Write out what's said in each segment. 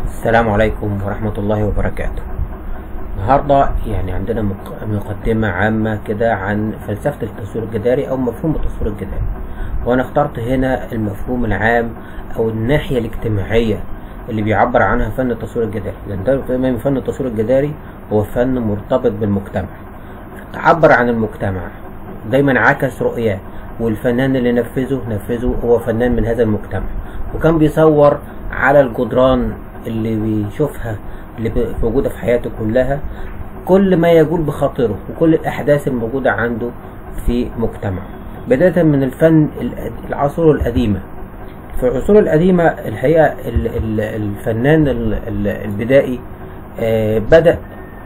السلام عليكم ورحمة الله وبركاته النهاردة يعني عندنا مق- مقدمة عامة كده عن فلسفة التصوير الجداري أو مفهوم التصوير الجداري وأنا اخترت هنا المفهوم العام أو الناحية الاجتماعية اللي بيعبر عنها فن التصوير الجداري لأن ده دايما فن التصوير الجداري هو فن مرتبط بالمجتمع عبر عن المجتمع دايما عكس رؤياه والفنان اللي نفذه نفذه هو فنان من هذا المجتمع وكان بيصور على الجدران اللي بيشوفها اللي ب- موجودة في حياته كلها كل ما يجول بخاطره وكل الأحداث الموجودة عنده في مجتمعه بداية من الفن الأد- العصور القديمة في العصور القديمة الحقيقة ال- ال- الفنان ال- ال- البدائي آه، بدأ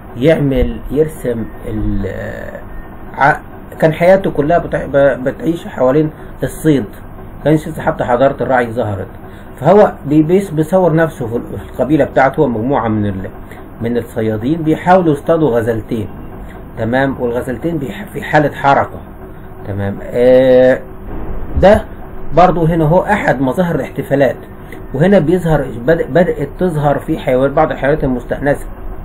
يعمل يرسم ال- آه، ع- كان حياته كلها بتع- ب- بتعيش حوالين الصيد كانش لسه حتى حضارة الرعي ظهرت فهو بي- بيس- بيصور نفسه في ال- في القبيلة بتاعته ومجموعة من ال... من الصيادين بيحاولوا يصطادوا غزلتين تمام والغزلتين بيح- في حالة حركة تمام آه ده برضو هنا هو احد مظاهر الاحتفالات وهنا بيظهر بدأ بدأت تظهر في حيوان بعض الحيوانات المستأنسة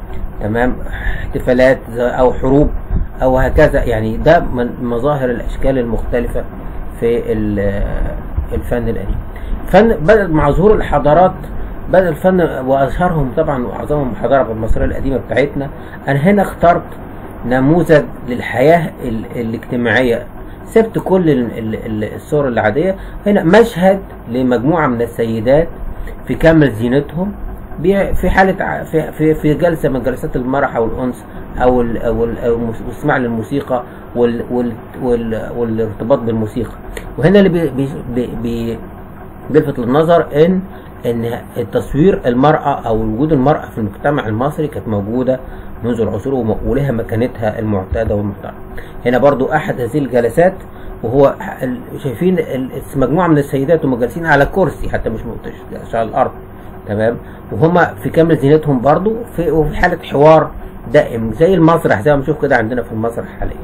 تمام احتفالات ز- او حروب او هكذا يعني ده من مظاهر الاشكال المختلفة في ال- الفن القديم فن بدأ مع ظهور الحضارات بدأ الفن واشهرهم طبعا واعظمهم الحضارة المصرية القديمة بتاعتنا انا هنا اخترت نموذج للحياة ال- الاجتماعية سبت كل ال- ال- ال- الصور العادية هنا مشهد لمجموعة من السيدات في كامل زينتهم بي- في حالة ع- في في في جلسة من جلسات المرح أو الأنس أو ال أو, ال أو المس- الاستماع للموسيقى وال وال وال والارتباط بالموسيقى وهنا اللي بي بي بي بي بيلفت للنظر ان ان التصوير المرأة او وجود المرأة في المجتمع المصري كانت موجودة منذ العصور وم- ولها مكانتها المعتادة والمحترمة هنا برضو احد هذه الجلسات وهو ال- شايفين ال- مجموعة من السيدات وهم جالسين على كرسي حتى مش مش على الارض تمام وهما في كامل زينتهم برضو في وفي حالة حوار دائم زي المسرح زي ما بنشوف كده عندنا في المسرح حاليا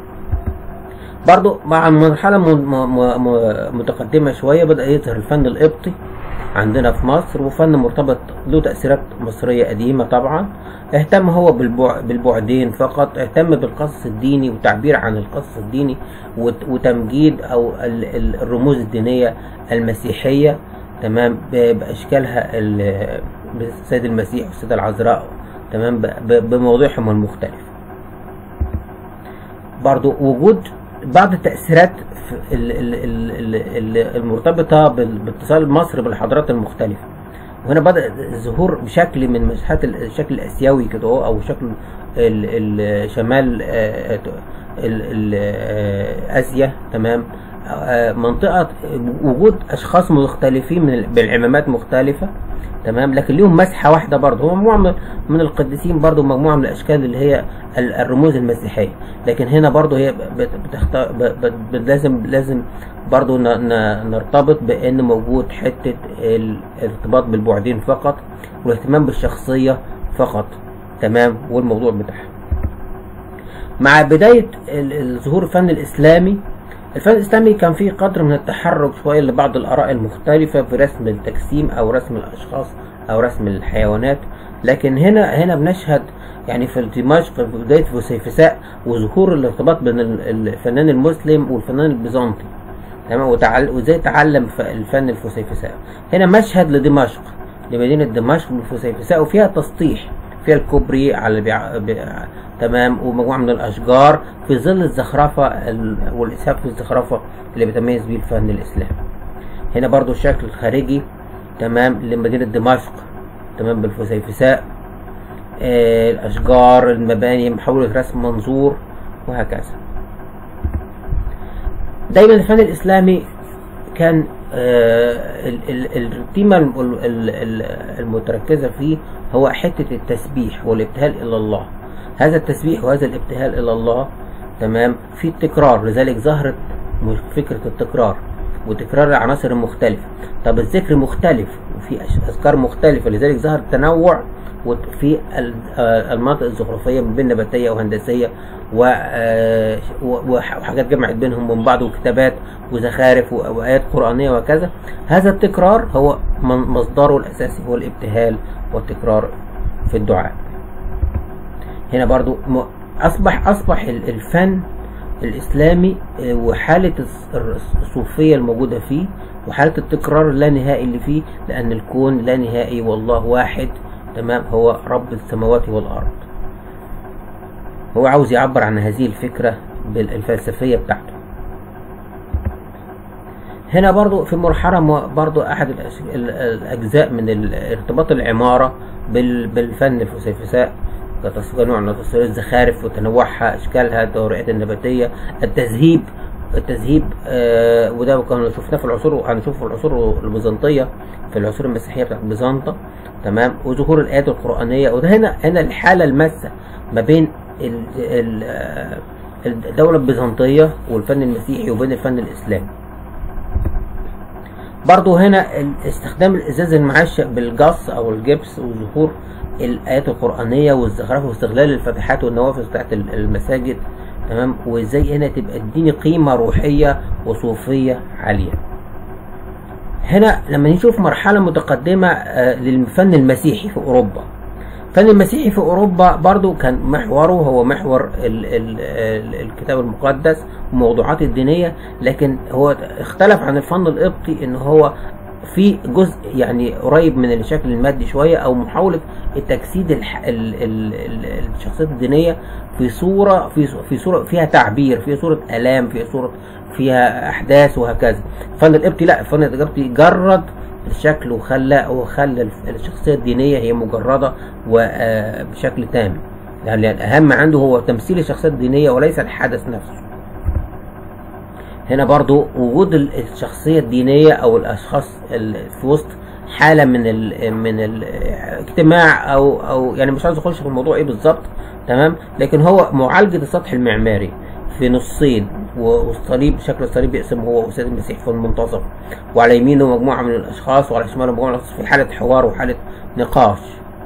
برضو مع مرحلة م- م- م- متقدمة شوية بدأ يظهر الفن القبطي عندنا في مصر وفن مرتبط له تأثيرات مصرية قديمة طبعا اهتم هو بالبع... بالبعدين فقط اهتم بالقصص الديني والتعبير عن القصص الديني وت... وتمجيد او ال... ال- الرموز الدينية المسيحية تمام ب... بأشكالها ال... بالسيد المسيح والسيدة العذراء تمام ب... ب... بمواضيعهم المختلفة برضو وجود بعض التأثيرات في ال- ال- ال- ال- ال- المرتبطة بال- باتصال مصر بالحضارات المختلفة وهنا بدأ الظهور بشكل من مساحات ال- الشكل الآسيوي كده هو أو شكل ال- ال- شمال آه، ال- ال- آه، آسيا تمام آه، منطقة وجود أشخاص مختلفين من ال- بالعمامات مختلفة تمام لكن ليهم مسحة واحدة برضه هو مجموعة من- من القديسين برضه مجموعة من الأشكال اللي هي ال- الرموز المسيحية لكن هنا برضه هي بت- بتخت... ب... ب... ب... لازم لازم برضه ن... ن... نرتبط بأن موجود حتة الارتباط بالبعدين فقط والاهتمام بالشخصية فقط تمام والموضوع بتاعها مع بداية ال- ال- ظهور الفن الإسلامي الفن الإسلامي كان فيه قدر من التحرك شوية لبعض الآراء المختلفة في رسم التجسيم أو رسم الأشخاص أو رسم الحيوانات لكن هنا هنا بنشهد يعني في دمشق في بداية فسيفساء وظهور الارتباط بين ال- الفنان المسلم والفنان البيزنطي تمام وتعل... وازاي تعلم ف- الفن الفسيفساء هنا مشهد لدمشق لمدينة دمشق بالفسيفساء وفيها تسطيح فيها الكوبري على بيع... بيع... تمام ومجموعة من الأشجار في ظل الزخرفة ال... والإسهاب في الزخرفة اللي بيتميز بيه الفن الإسلامي هنا برضو الشكل الخارجي تمام لمدينة دمشق تمام بالفسيفساء آه الأشجار المباني محاولة رسم منظور وهكذا دايما الفن الإسلامي كان آه، ال- ال- القيمة الم- ال- ال- المتركزة فيه هو حتة التسبيح والابتهال إلى الله هذا التسبيح وهذا الابتهال إلى الله تمام في التكرار لذلك ظهرت م- فكرة التكرار وتكرار العناصر المختلفة طب الذكر مختلف وفي أش- أذكار مختلفة لذلك ظهر التنوع وت- في ال- آه، المناطق الزخرفية ما بين نباتية وهندسية و- آه، و- وح- وحاجات جمعت بينهم من بعض وكتابات وزخارف و- وآيات قرآنية وكذا هذا التكرار هو من- مصدره الأساسي هو الابتهال والتكرار في الدعاء هنا برضو م- أصبح أصبح ال- الفن الإسلامي آه، وحالة الص- الص- الصوفية الموجودة فيه وحالة التكرار اللانهائي اللي فيه لأن الكون لا نهائي والله واحد تمام هو رب السماوات والأرض هو عاوز يعبر عن هذه الفكرة بالفلسفية بتاعته هنا برضو في مرحلة مو- برضو أحد الأش- ال- الأجزاء من ال- ارتباط العمارة بال- بالفن الفسيفساء كتصوير نوع من تصوير الزخارف وتنوعها أشكالها الدوريات النباتية التذهيب التذهيب آه وده كنا شفناه في العصور هنشوفه في العصور البيزنطية في العصور المسيحية بتاعت بيزنطة تمام وظهور الآيات القرآنية وده هنا هنا الحالة الماسة ما بين ال ال آه، الدولة البيزنطية والفن المسيحي وبين الفن الإسلامي برضو هنا ال- استخدام الازاز المعشق بالجص او الجبس وظهور الايات القرانيه والزخرفه واستغلال الفتحات والنوافذ بتاعت ال- المساجد تمام وازاي هنا تبقى اديني قيمه روحيه وصوفيه عاليه هنا لما نشوف مرحله متقدمه آه، للفن المسيحي في اوروبا الفن المسيحي في اوروبا برضو كان محوره هو محور ال ال ال الكتاب المقدس والموضوعات الدينيه لكن هو اختلف عن الفن القبطي ان هو في جزء يعني قريب من الشكل المادي شويه او محاوله التجسيد الح... ال... ال... ال... الشخصيات الدينيه في صوره في في صوره فيها تعبير فيها صوره الام فيها صوره فيها احداث وهكذا الفن القبطي لا الفن القبطي جرد الشكل وخلى وخلى الف- الشخصيه الدينيه هي مجرده وبشكل تام يعني الاهم عنده هو تمثيل الشخصيه الدينيه وليس الحدث نفسه هنا برضو وجود ال- الشخصية الدينية أو الأشخاص ال- في وسط حالة من ال من الاجتماع أو أو يعني مش عايز أخش في الموضوع إيه بالظبط تمام لكن هو معالجة السطح المعماري في نصين و- والصليب شكل الصليب يقسم هو وسيد المسيح في المنتصف وعلى يمينه مجموعة من الأشخاص وعلى شماله مجموعة من الأشخاص في حالة حوار وحالة نقاش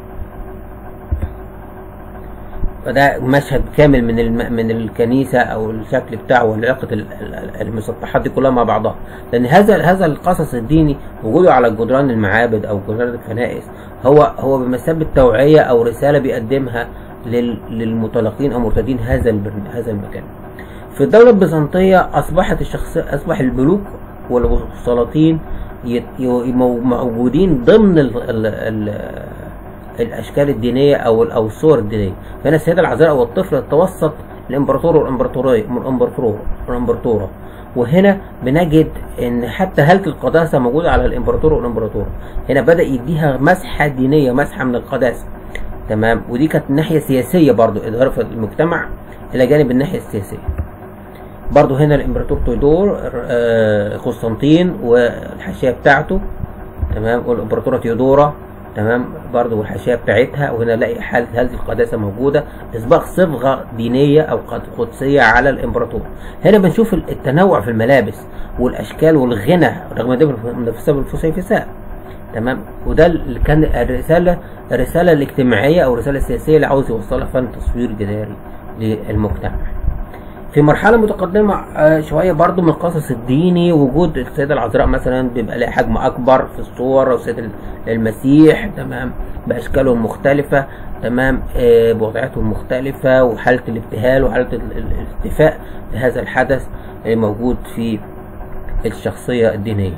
فده مشهد كامل من الم... من الكنيسه او الشكل بتاعه وعلاقه ال- ال- المسطحات دي كلها مع بعضها لان هذا هذا القصص الديني وجوده على جدران المعابد او جدران الكنائس هو هو بمثابه توعيه او رساله بيقدمها لل... للمتلقين او مرتدين هذا البرن... هذا المكان في الدوله البيزنطيه اصبحت الشخص اصبح الملوك والسلاطين ي... ي... مو- موجودين ضمن ال... ال... ال... الاشكال الدينيه او او الصور الدينيه فهنا السيده العذراء والطفل توسط الامبراطور والامبراطوريه الامبراطور والامبراطوره وهنا بنجد ان حتى هاله القداسه موجوده على الامبراطور والامبراطوره هنا بدا يديها مسحه دينيه مسحه من القداسه تمام ودي كانت ناحيه سياسيه برضو اظهار في المجتمع الى جانب الناحيه السياسيه برضو هنا الامبراطور تيودور آه، قسطنطين والحاشيه بتاعته تمام والامبراطوره تيودورا تمام برضو والحاشيه بتاعتها وهنا نلاقي حاله هذه القداسه موجوده اصباغ صبغه دينيه او قد- قدسيه على الامبراطور هنا بنشوف التنوع في الملابس والاشكال والغنى رغم ده من بسبب الفسيفساء تمام وده اللي كان الرساله الرساله الاجتماعيه او الرساله السياسيه اللي عاوز يوصلها فن تصوير جداري للمجتمع في مرحلة متقدمة آه، شوية برضو من القصص الديني وجود السيدة العذراء مثلا بيبقى لها حجم أكبر في الصور والسيد المسيح تمام بأشكاله المختلفة تمام آه، بوضعيته المختلفة وحالة الابتهال وحالة ال- ال- الاستيفاء لهذا الحدث آه، موجود في الشخصية الدينية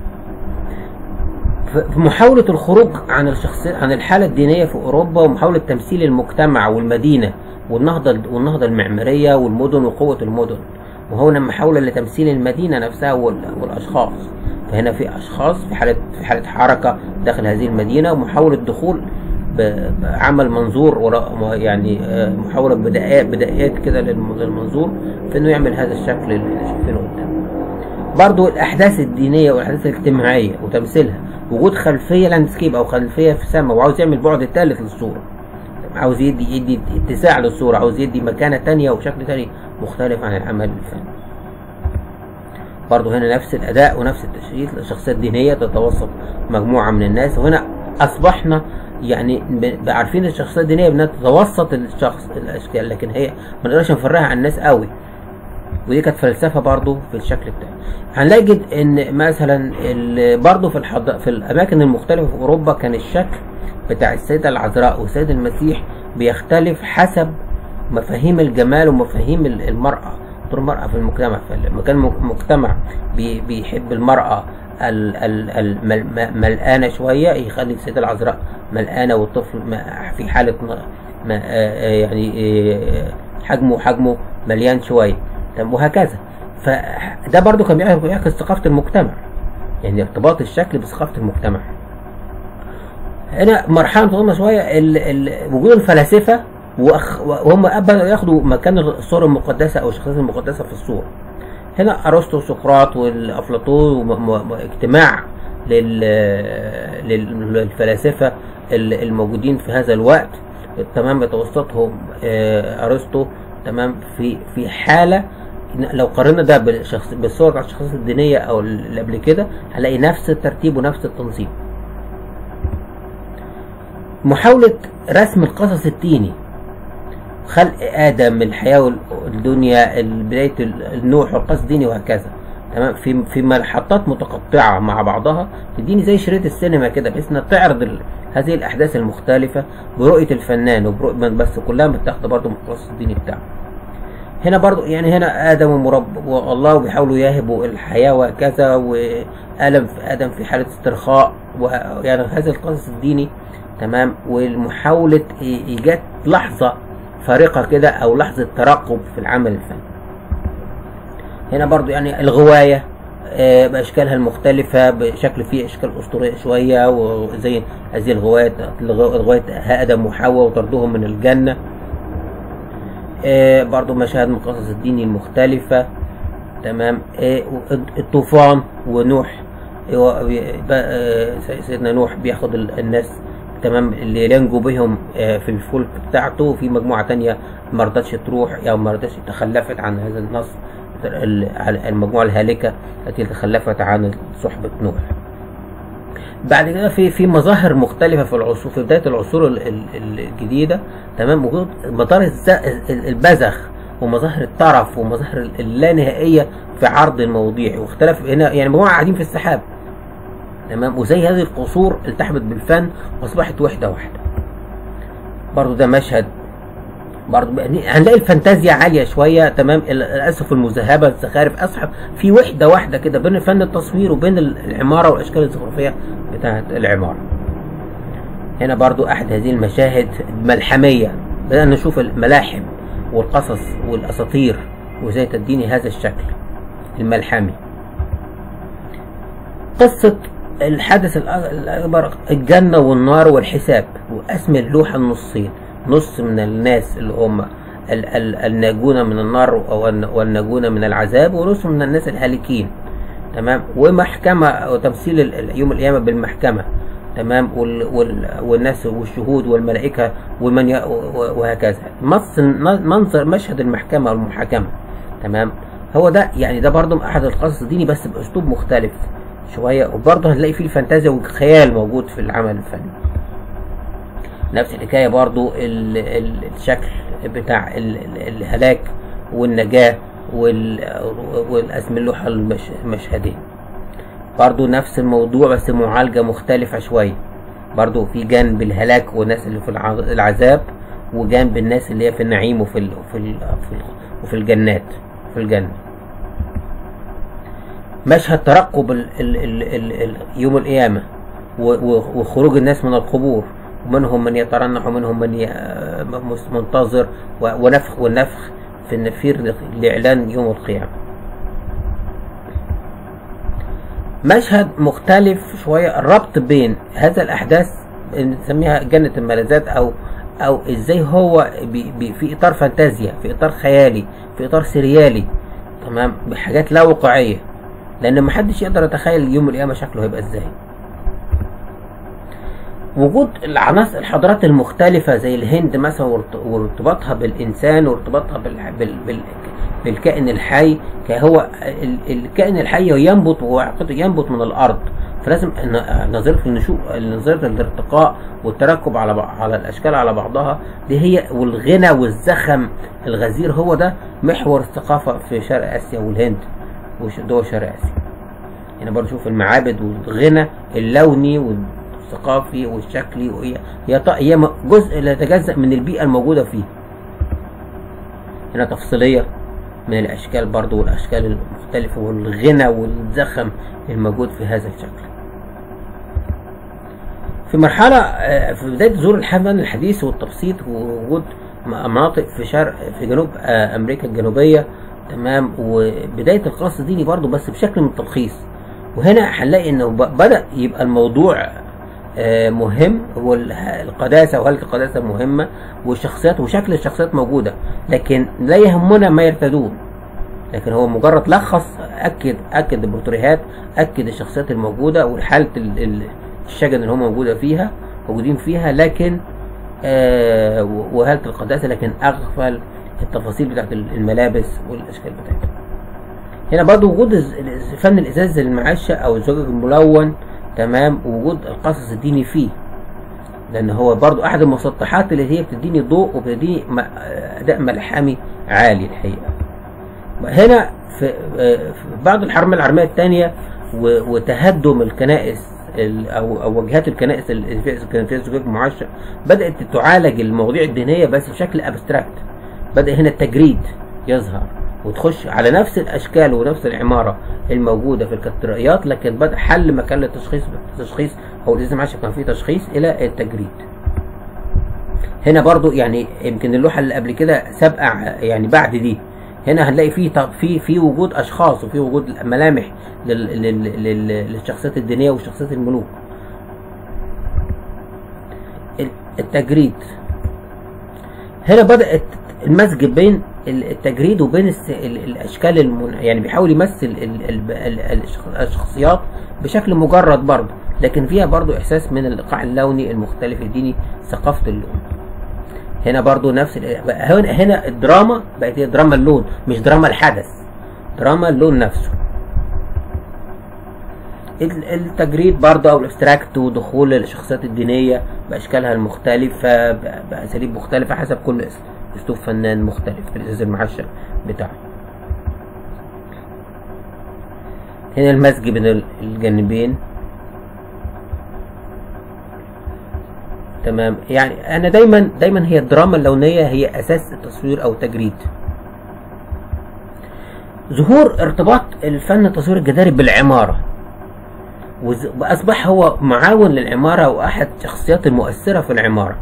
ف- في محاولة الخروج عن الشخصية عن الحالة الدينية في أوروبا ومحاولة تمثيل المجتمع والمدينة والنهضة والنهضة المعمارية والمدن وقوة المدن وهنا محاولة لتمثيل المدينة نفسها وال- والأشخاص فهنا في أشخاص في حالة في حالة حركة داخل هذه المدينة ومحاولة دخول ب- بعمل منظور وراء يعني آه، محاولة بدائيات بدائيات كده للم- للمنظور في إنه يعمل هذا الشكل اللي شايفينه قدامنا. برضو الأحداث الدينية والأحداث الاجتماعية وتمثيلها وجود خلفية لاندسكيب أو خلفية في السماء وعاوز يعمل بعد ثالث للصورة عاوز يدي يدي اتساع للصورة عاوز يدي مكانة تانية وشكل تاني مختلف عن العمل الفني برضه هنا نفس الاداء ونفس التشريط الشخصيه الدينيه تتوسط مجموعه من الناس وهنا اصبحنا يعني ب- عارفين الشخصيه الدينيه بانها تتوسط الشخص الاشكال لكن هي ما نقدرش نفرقها عن الناس قوي ودي كانت فلسفه برضو في الشكل بتاعه هنجد ان مثلا ال- برضو في الحض... في الاماكن المختلفه في اوروبا كان الشكل بتاع السيده العذراء والسيد المسيح بيختلف حسب مفاهيم الجمال ومفاهيم ال- المراه دور المراه في المجتمع فلما كان م- مجتمع بي... بيحب المراه ال- ال- المل- م- ملقانه شويه يخلي السيده العذراء ملقانه والطفل م- في حاله م- م- آه، آه، يعني آه، حجمه حجمه مليان شويه تمام وهكذا فده برضو كان بيعكس بيعكس ثقافة المجتمع يعني ارتباط الشكل بثقافة المجتمع هنا مرحلة متقدمة شوية ال- ال- وجود الفلاسفة وأخ- وهم بدأوا ياخدوا مكان الصور المقدسة أو الشخصيات المقدسة في الصور هنا أرسطو وسقراط والأفلاطون وم- م- م- اجتماع لل- لل- للفلاسفة ال- الموجودين في هذا الوقت تمام بتوسطهم آه، أرسطو تمام في في حالة لو قارنا ده بالشخص بالصور بتاعت الشخصيات الدينية أو اللي قبل كده هنلاقي نفس الترتيب ونفس التنظيم محاولة رسم القصص الديني خلق آدم الحياة والدنيا بداية النوح والقصص الديني وهكذا تمام في في محطات متقطعة مع بعضها تديني زي شريط السينما كده بحيث انها تعرض ال- هذه الأحداث المختلفة برؤية الفنان وبرؤية بس كلها متاخدة برضه من القصص الديني بتاعه هنا برضو يعني هنا آدم ومرب والله بيحاولوا يهبوا الحياة وهكذا وآدم في آدم في حالة استرخاء وه- يعني هذا القصص الديني تمام ومحاولة إي- إيجاد لحظة فارقة كده أو لحظة ترقب في العمل الفني هنا برضو يعني الغواية آه، بأشكالها المختلفة بشكل فيه أشكال أسطورية شوية وزي هذه الغواية غواية آدم وحواء وطردهم من الجنة آه، برضو مشاهد من القصص الديني المختلفة تمام آه، الطوفان ونوح هو بي- ب- آه، سيدنا نوح بياخد ال- الناس تمام اللي ينجو بهم آه، في الفلك بتاعته وفي مجموعة تانية ما رضتش تروح أو ما رضتش تخلفت عن هذا النص ال- على المجموعة الهالكة التي تخلفت عن صحبة نوح بعد كده في في مظاهر مختلفة في العصور في بداية العصور ال- ال- الجديدة تمام وجود مظاهر الز- ال- البذخ ومظاهر الترف ومظاهر اللانهائية في عرض المواضيع واختلف هنا يعني مجموعة قاعدين في السحاب تمام وزي هذه القصور التحمت بالفن واصبحت وحدة واحدة برضو ده مشهد برضو بقى- هنلاقي الفانتازيا عالية شوية تمام ال- الأسف المذهبة الزخارف أصحى في وحدة واحدة كده بين فن التصوير وبين ال- العمارة والأشكال الزخرفية بتاعة العمارة هنا برضو أحد هذه المشاهد الملحمية بدأنا نشوف الملاحم والقصص والأساطير وازاي تديني هذا الشكل الملحمي قصة الحدث الأ- الأكبر الجنة والنار والحساب وقسم اللوحة النصين نص من الناس اللي هم ال- ال- الناجون من النار والن- والناجون من العذاب ونص من الناس الهالكين تمام ومحكمة وتمثيل ال- ال- يوم القيامة بالمحكمة تمام وال وال والناس والشهود والملائكة ومن ي... و- وهكذا مص منظر مشهد المحكمة والمحاكمة تمام هو ده يعني ده برضه أحد القصص الديني بس بأسلوب مختلف شوية وبرضه هنلاقي فيه الفانتازيا والخيال موجود في العمل الفني نفس الحكاية برضو ال- ال- الشكل بتاع ال- ال- الهلاك والنجاة وال- والاسم اللوحة المش- المشهدين برضو نفس الموضوع بس معالجة مختلفة شوية برضو في جانب الهلاك والناس اللي في الع- العذاب وجانب الناس اللي هي في النعيم وفي ال وفي ال وفي, ال وفي الجنات في الجنة مشهد ترقب ال ال ال ال ال يوم القيامة و- و- وخروج الناس من القبور ومنهم من يترنح ومنهم من ي- مس- منتظر و- ونفخ والنفخ في النفير لإعلان يوم القيامة مشهد مختلف شوية الربط بين هذا الأحداث نسميها جنة الملاذات أو أو إزاي هو بي بي في إطار فانتازيا في إطار خيالي في إطار سريالي تمام بحاجات لا واقعية لأن محدش يقدر يتخيل يوم القيامة شكله هيبقى إزاي وجود العناصر الحضارات المختلفة زي الهند مثلا وارت- وارتباطها بالإنسان وارتباطها بال... بال... بال... بالكائن الحي كهو ال- الكائن الحي ينبت وعقده ينبت من الأرض فلازم ن- نظرية النشوء نظرية الارتقاء والتركب على بعض على الأشكال على بعضها دي هي والغنى والزخم الغزير هو ده محور الثقافة في شرق آسيا والهند ودول شرق آسيا هنا برضه شوف المعابد والغنى اللوني والثقافي والشكلي وهي هي ط- هي م- جزء لا يتجزأ من البيئة الموجودة فيه هنا تفصيلية من الأشكال برضه والأشكال المختلفة والغنى والزخم الموجود في هذا الشكل في مرحلة آه، في بداية ظهور الحمل الحديث والتبسيط ووجود م- مناطق في شرق في جنوب آه، أمريكا الجنوبية تمام وبداية القصد الديني برضه بس بشكل من التلخيص وهنا هنلاقي انه ب- بدأ يبقى الموضوع آه، مهم هو ال- القداسة وهل القداسة مهمة والشخصيات وشكل الشخصيات موجودة لكن لا يهمنا ما يرتدون لكن هو مجرد لخص اكد اكد البورتريهات اكد الشخصيات الموجوده والحاله ال- ال- الشجن اللي هم موجوده فيها موجودين فيها لكن آه و- وهاله القداسه لكن اغفل التفاصيل بتاعت ال- الملابس والاشكال بتاعتها هنا برضو وجود الز- الز- فن الازاز المعشه او الزجاج الملون تمام ووجود القصص الديني فيه لان هو برضو احد المسطحات اللي هي بتديني ضوء وبتديني م- اداء ملحمي عالي الحقيقه هنا في آه، في بعد الحرب العالميه الثانيه وتهدم الكنائس ال- او او واجهات الكنائس اللي فيها كان فيها زجاج معشق بدات تعالج المواضيع الدينيه بس بشكل ابستراكت بدا هنا التجريد يظهر وتخش على نفس الاشكال ونفس العماره الموجوده في الكاتدرائيات لكن بدا حل مكان التشخيص التشخيص او الالتزام عشان كان فيه تشخيص الى التجريد هنا برضو يعني يمكن اللوحه اللي قبل كده سابقه يعني بعد دي هنا هنلاقي فيه ط- في في وجود اشخاص وفي وجود ملامح لل- لل- لل- للشخصيات الدينيه وشخصيات الملوك ال- التجريد هنا بدات المزج بين ال- التجريد وبين الس- ال- الاشكال المن... يعني بيحاول يمثل ال- ال- ال- الشخ- الشخصيات بشكل مجرد برضه لكن فيها برضه احساس من الايقاع اللوني المختلف الديني ثقافه اللون هنا برضو نفس ال- بقى هنا هنا الدراما بقت هي دراما اللون مش دراما الحدث دراما اللون نفسه ال- التجريد برضه او الاستراكت ودخول الشخصيات الدينيه باشكالها المختلفه ب- باساليب مختلفه حسب كل اس- اسلوب فنان مختلف في الازاز المعشق بتاعه هنا المزج بين ال- الجانبين تمام يعني انا دايما دايما هي الدراما اللونيه هي اساس التصوير او التجريد ظهور ارتباط الفن التصوير الجداري بالعماره وز- واصبح هو معاون للعماره واحد الشخصيات المؤثره في العماره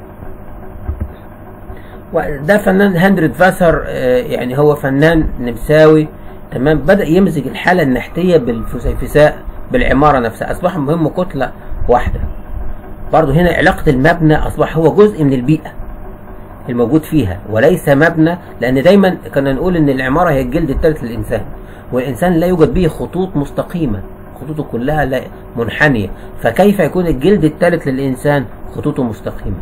وده فنان هندريد فاسر آه، يعني هو فنان نمساوي تمام بدأ يمزج الحالة النحتية بالفسيفساء بالعمارة نفسها أصبح مهم كتلة واحدة برضه هنا علاقة المبنى أصبح هو جزء من البيئة الموجود فيها وليس مبنى لأن دايما كنا نقول إن العمارة هي الجلد الثالث للإنسان والإنسان لا يوجد به خطوط مستقيمة خطوطه كلها لا منحنية فكيف يكون الجلد الثالث للإنسان خطوطه مستقيمة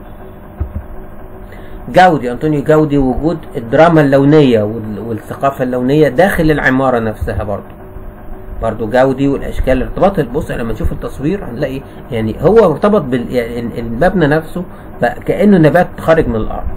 جاودي أنطونيو جاودي وجود الدراما اللونية وال- والثقافة اللونية داخل العمارة نفسها برضه برضه جاودي والاشكال ارتباط بص لما نشوف التصوير هنلاقي يعني هو مرتبط بال يعني المبنى نفسه بقى كانه نبات خارج من الارض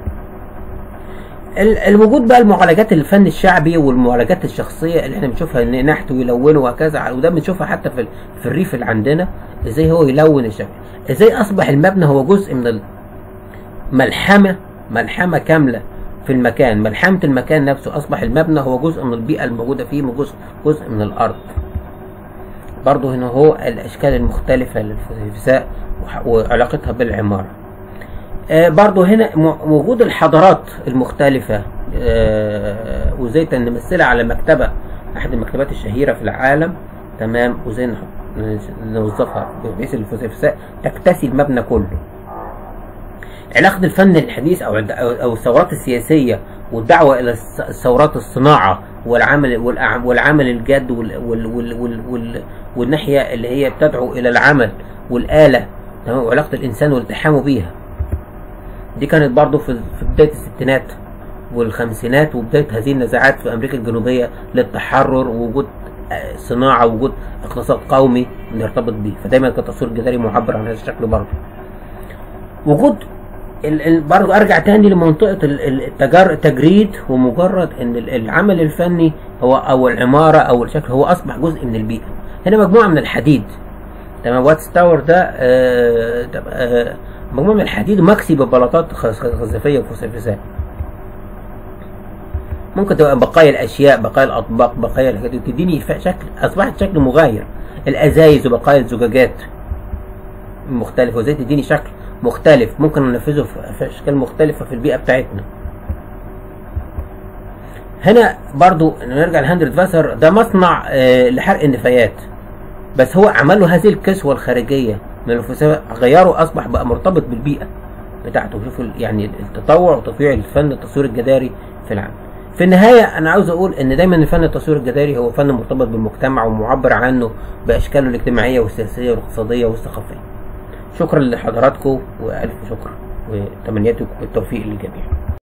ال- الوجود بقى المعالجات الفن الشعبي والمعالجات الشخصيه اللي احنا بنشوفها ان نحت ويلونه وهكذا وده بنشوفها حتى في ال- في الريف اللي عندنا ازاي هو يلون الشكل ازاي اصبح المبنى هو جزء من الملحمه ملحمه كامله في المكان ملحمة المكان نفسه أصبح المبنى هو جزء من البيئة الموجودة فيه جزء جزء من الأرض برضه هنا هو الأشكال المختلفة للفساء وح- وعلاقتها بالعمارة آه برضه هنا م- وجود الحضارات المختلفة آه وازاي نمثلها على مكتبة أحد المكتبات الشهيرة في العالم تمام وازاي نح- نوظفها بحيث الفساء تكتسي المبنى كله علاقة الفن الحديث أو الد- أو أو الثورات السياسية والدعوة إلى الس- الثورات الصناعة والعمل والأع- والعمل الجاد وال وال وال وال وال والناحية اللي هي بتدعو إلى العمل والآلة تمام وعلاقة الإنسان والتحامه بيها دي كانت برضو في في بداية الستينات والخمسينات وبداية هذه النزاعات في أمريكا الجنوبية للتحرر ووجود آه، صناعة ووجود اقتصاد قومي نرتبط بيه فدايما كان التصوير الجداري معبر عن هذا الشكل برضه وجود ال- ال- برضه ارجع تاني لمنطقه ال- ال- التجار التجريد ومجرد ان ال- العمل الفني هو او العماره او الشكل هو اصبح جزء من البيئه هنا مجموعه من الحديد تمام واتس تاور ده آه ده، آه مجموعه من الحديد مكسي ببلاطات خز- خزفيه وفسيفساء ممكن تبقى بقايا الاشياء بقايا الاطباق بقايا الحاجات دي تديني ف- شكل اصبحت شكل مغاير الازايز وبقايا الزجاجات مختلفه وزي تديني شكل مختلف ممكن ننفذه في في اشكال مختلفه في البيئه بتاعتنا هنا برضو نرجع لهندرد فاسر ده مصنع آه، لحرق النفايات بس هو عمل له هذه الكسوه الخارجيه من الفسيفساء غيره اصبح بقى مرتبط بالبيئه بتاعته شوفوا ال- يعني التطور وتطوير الفن التصوير الجداري في العالم في النهاية أنا عاوز أقول إن دايما الفن التصوير الجداري هو فن مرتبط بالمجتمع ومعبر عنه بأشكاله الاجتماعية والسياسية والاقتصادية والثقافية. شكرا لحضراتكم وألف شكر وتمنياتكم بالتوفيق للجميع.